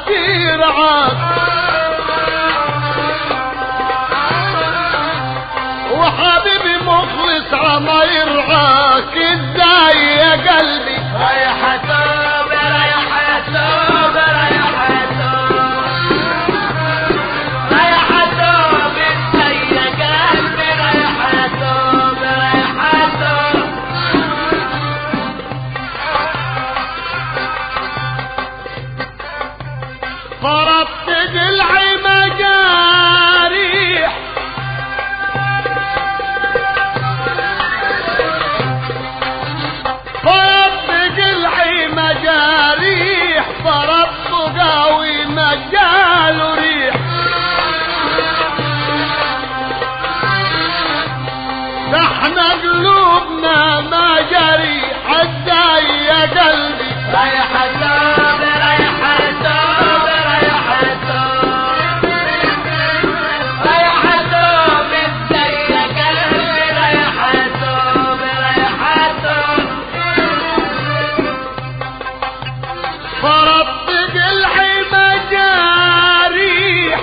يرعاك وحبيبي مخلص عما يرعاك ازاي يا قلبي رايح توب رايح توب رايح توب رايح توب ازاي يا قلبي رايح توب رايح توب فرطت قلعي مجاريح فرطت قلعي مجاريح فرطت قاوي مجال ريح ده احنا قلوبنا ما جريح ازاي يا قلبي رايح توب رايح توب رايح توب رايح توب ازاي يا قلبي رايح توب رايح توب فرطت قلعي مجاريح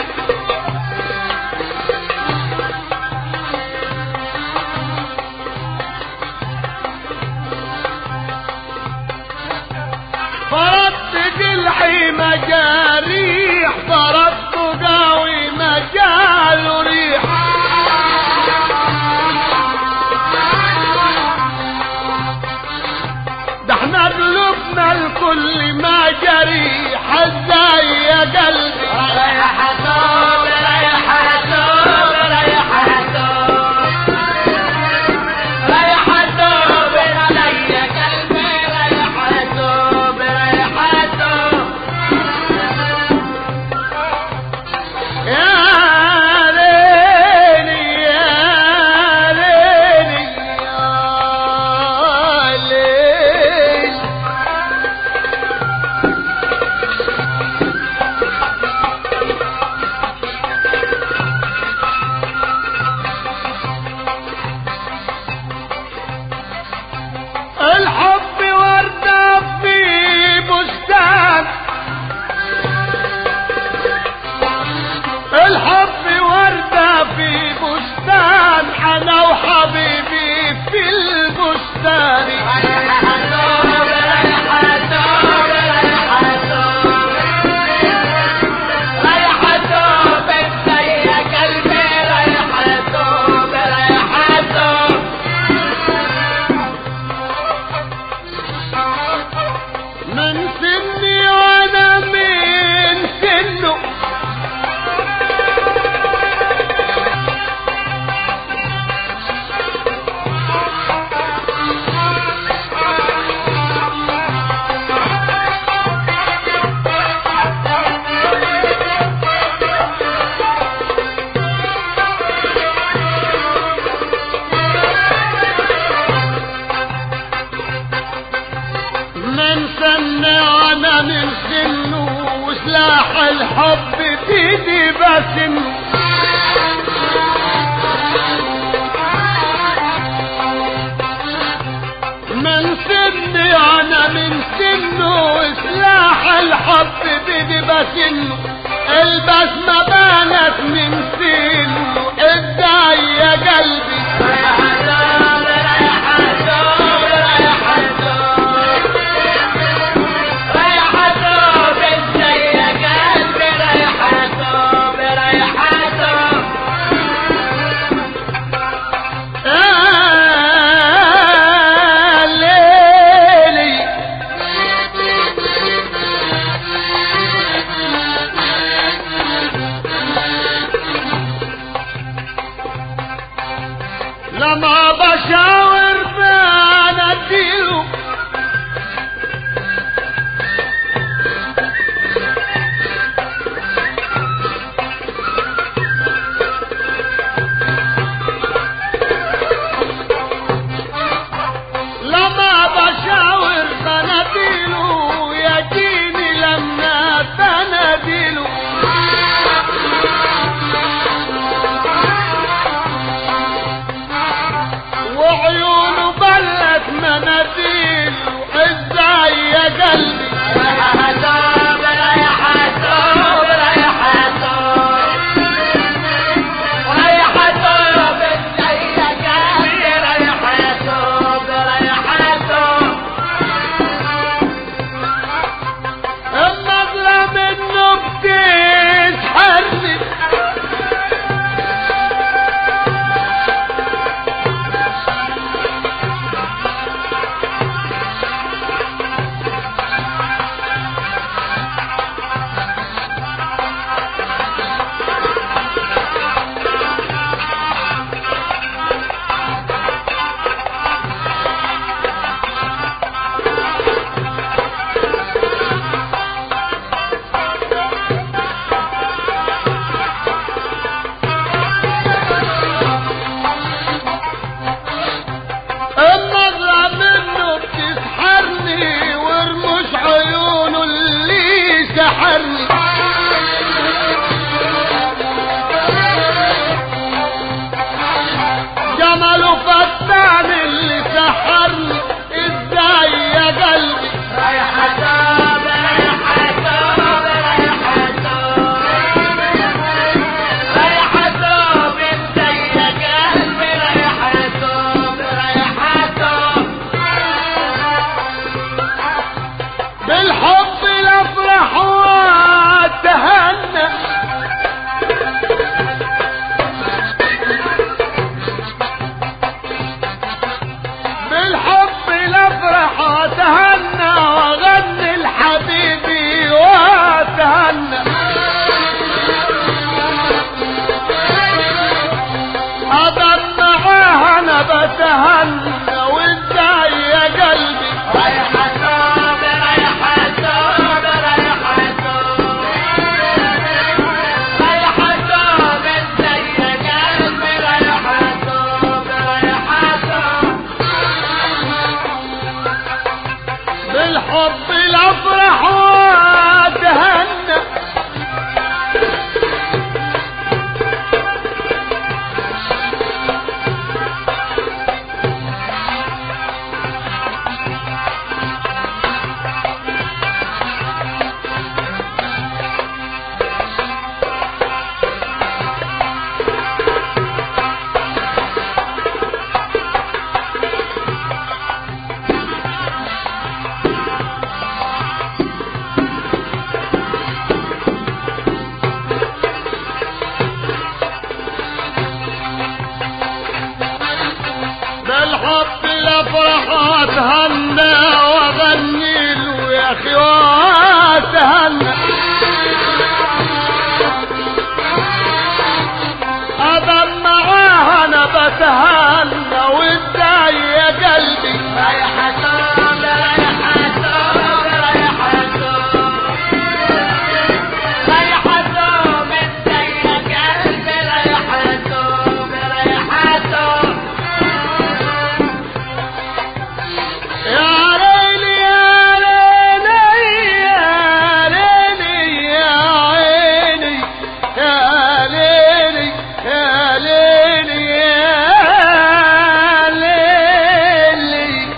فرطت قلعي مجاريح فرطت قاوي مجال ريح ده احنا قلوبنا الكل ما جريح ازاي يا قلبي رايح توب رايح توب رايح توب رايح توب علي قلبي رايح توب رايح توب يا ليلي يا ليلي يا ليلي الحب وردة في بستان الحب وردة في بستان أنا وحبيبي في البستان رايح توب رايح توب رايح توب رايح توب ازاي يا قلبي رايح توب رايح توب من سني وأنا من سنه من سنة وانا من سنه وسلاح الحب بيدي بسنه من سني انا من سنه وسلاح الحب بيدي بسنه البسمة بانت من سنه ازاي يا قلبي رايح توب رايح توب رايح توب رايح توب ازاي يا قلبي رايح توب رايح توب آه ليلي لما بشاور بناديله لما بشاور بناديله يجيني لما بناديله وعيونه بلت مناديله ازاي يا قلبي رايح توب رايح افرح واتهنى واغني له يا اخي واتهنى ابا معاه انا بتهنى وازاي يا قلبي ريحتهم ريحتهم ريحتهم ريحتهم ازاي يا قلبي ريحتهم ريحتهم يا ليلي يا ليلي يا ليلي يا عيني يا ليلي يا ليلي يا ليلي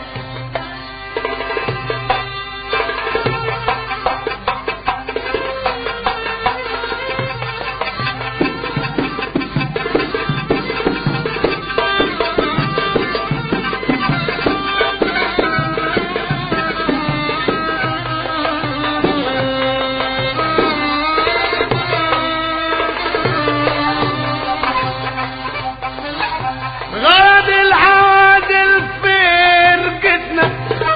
غاد العادل فرقتنا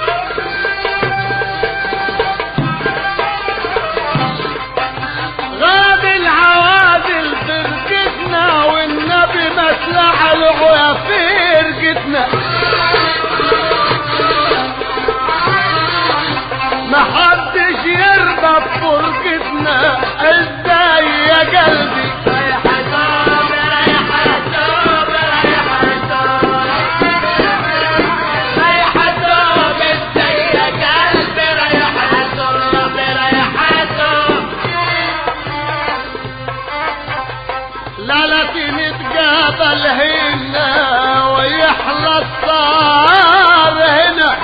غاد العوادل فرقتنا والنبي مسلح العيا فرقتنا محدش يرضى بفرقتنا ازاي يا قلبي ريحتهم ريحتهم ريحتهم ريحتهم ازاي يا قلبي ريحتهم ريحتهم لا لا نتقابل هنا ويحلى الصار هنا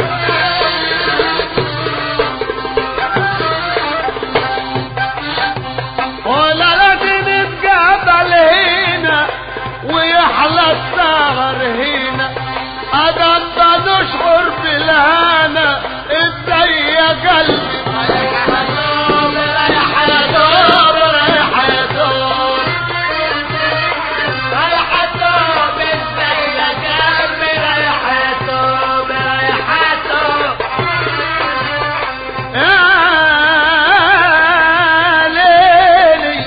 ولا لا نتقابل هنا ويحلى الصغر هنا ادم نشعر بالهنا ازاي يا قلبي ريحتهم ريحتهم ريحتهم ريحتهم ريحتهم ازاي يا قلبي ريحتهم ريحتهم يا ليلي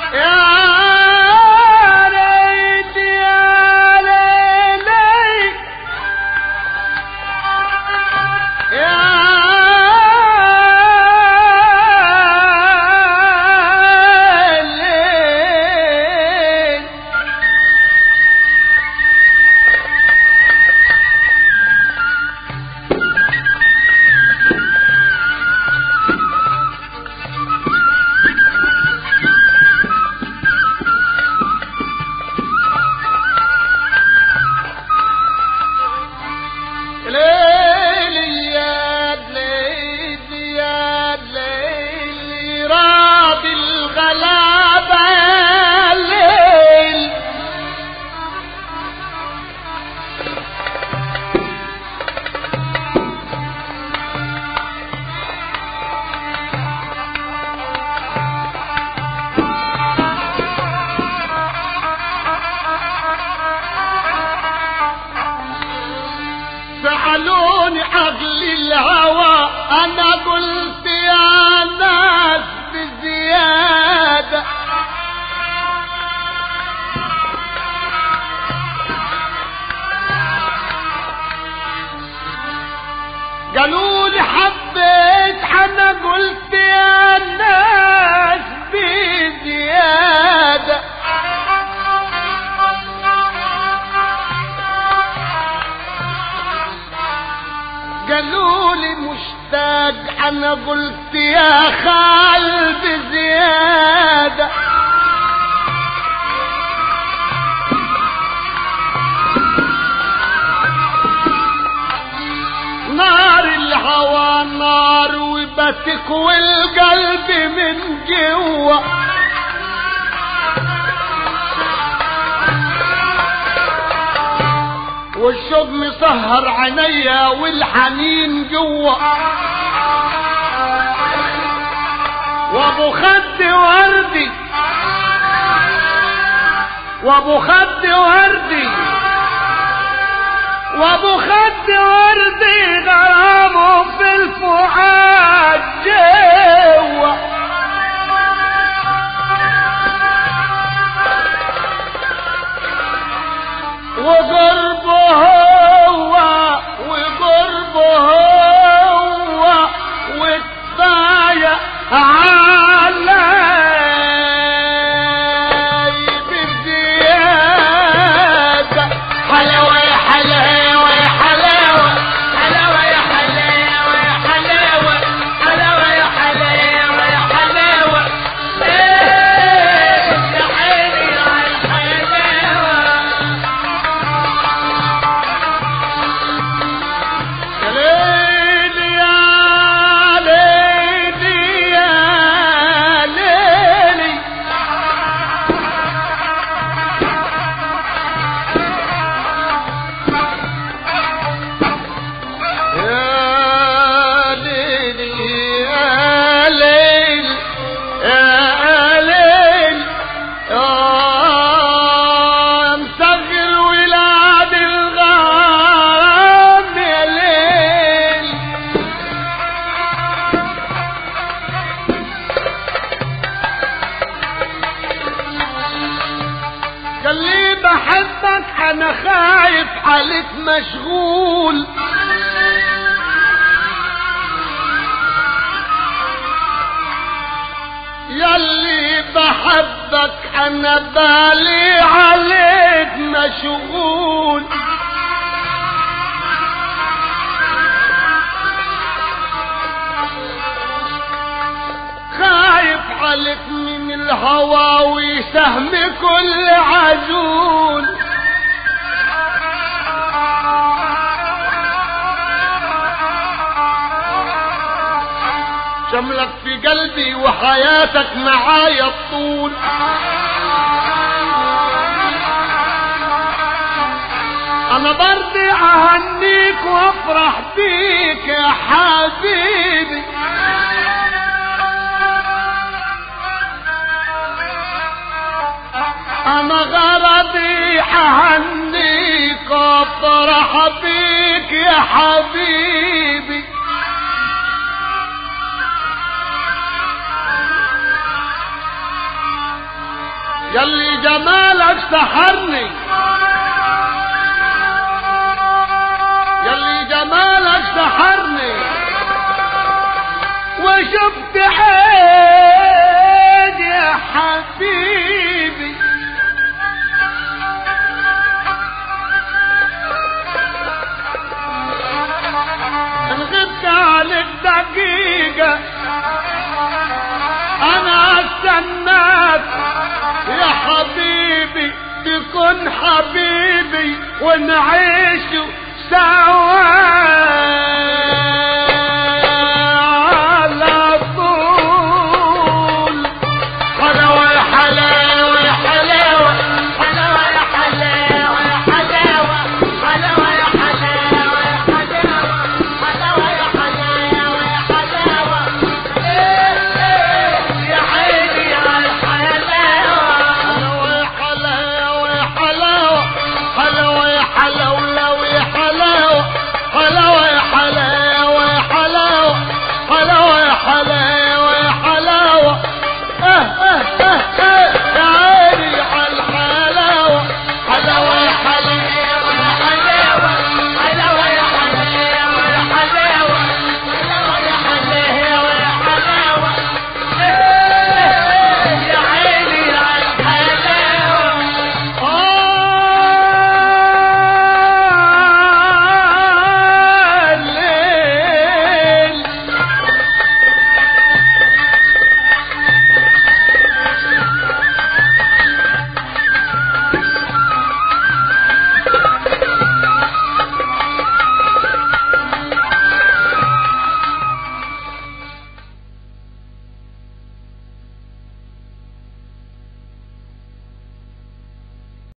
يا ريت يا ليلي يا ليل ليلي يا ليلي يا ليلي راب الغلابة يا ليل سألوني أهل الهوى أنا قلت يا ناس بزيادة قالوا لي حبيت أنا قلت يا ناس بزيادة قالوا لي مشتاق انا قلت يا خال بزيادة نار الهوى نار وبتكوي القلب من جوا والشوق مسهر عينيا والحنين جوا وابو خد وردي وابو خد وردي وابو خد وردي غرامه في الفؤاد جوا وقربه هو وقربه هو وكفاية علي بزيادة حلاوة يا حلاوة يا حلاوة حلاوة يا حلاوة يا حلاوة حلاوة يا حلاوة يا حلاوة إيه يا عيني على الحلاوة يا ليل يا ليل يا ليلي يا ليل يا ليل يا ليل يا مسغر ولاد الغرام يا ليل قال لي بحبك انا خايف عليك مشغول ياللي بحبك انا بالي عليك مشغول خايف عليك من الهوى وسهم كل عجول شملك في قلبي وحياتك معايا الطول انا برضي اهنيك وافرح بيك يا حبيبي انا غرضي اهنيك وافرح بيك يا حبيبي يلي جمالك سحرني يلي جمالك سحرني وشفت عين يا حبيبي ان غبت عليك دقيقة انا استناك يا حبيبي تكون حبيبي ونعيش سوا